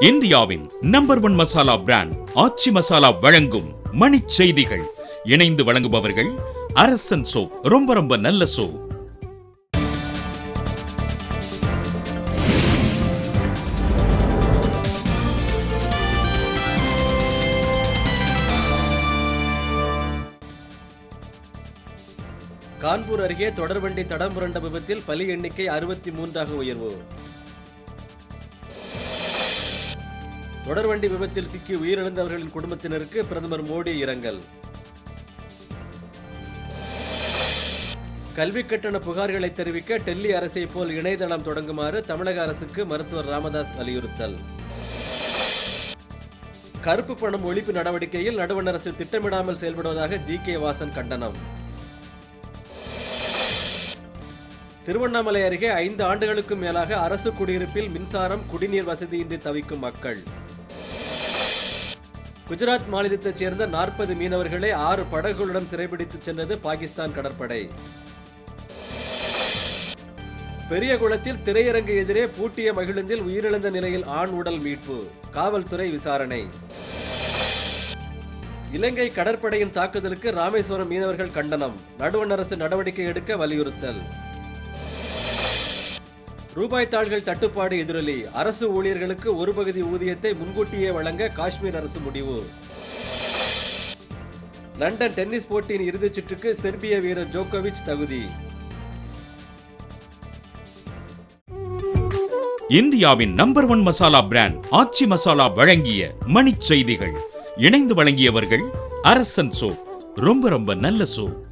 இந்தியாவின் number one மசாலா brand Aachi Masala வழங்கும் மணிச் செய்திகள் இணைந்து வழங்குபவர்கள் அரசன் சோ ரொம்ப ரொம்ப நல்ல சோ கான்பூர் அருகே தொடர்வண்டி தடம் புரண்ட விபத்தில் பலி எண்ணிக்கை அறுபத்தி மூன்றாக உயர்வு தொடர்வண்டி விபத்தில் சிக்கி உயிரிழந்தவர்களின் குடும்பத்தினருக்கு பிரதமர் மோடி இரங்கல் கல்வி கட்டண புகார்களை தெரிவிக்க டெல்லி அரசை போல் இணையதளம் தொடங்குமாறு தமிழக அரசுக்கு மருத்துவர் ராமதாஸ் வலியுறுத்தல் கருப்பு பணம் ஒழிப்பு நடவடிக்கையில் நடுவண் அரசு திட்டமிடாமல் செயல்படுவதாக ஜி கே வாசன் கண்டனம் திருவண்ணாமலை அருகே ஐந்து ஆண்டுகளுக்கும் மேலாக அரசு குடியிருப்பில் மின்சாரம் குடிநீர் வசதியின்றி தவிக்கும் மக்கள் குஜராத் மாநிலத்தைச் சேர்ந்த நாற்பது மீனவர்களை ஆறு படகுகளுடன் சிறைபிடித்து சென்றது பாகிஸ்தான் கடற்படை பெரியகுளத்தில் திரையரங்கு எதிரே பூட்டிய மகிழுந்தில் உயிரிழந்த நிலையில் ஆண் உடல் மீட்பு காவல்துறை விசாரணை இலங்கை கடற்படையின் தாக்குதலுக்கு ராமேஸ்வரம் மீனவர்கள் கண்டனம் நடுவண் அரசு நடவடிக்கை எடுக்க வலியுறுத்தல் ரூபாய் தாள்கள் தட்டுப்பாடு எதிரொலி அரசு ஊழியர்களுக்கு ஒரு பகுதி ஊதியத்தை முன்கூட்டியே வழங்க காஷ்மீர் அரசு முடிவு லண்டன் டென்னிஸ் போட்டியின் இறுதிச் சுற்றுக்கு செர்பிய வீரர் ஜோகோவிச் தகுதி இந்தியாவின் நம்பர் ஒன் மசாலா பிராண்ட் ஆச்சி மசாலா வழங்கிய மணிச் செய்திகள் இணைந்து வழங்கியவர்கள் அரசன் சோ ரொம்ப ரொம்ப நல்ல சோ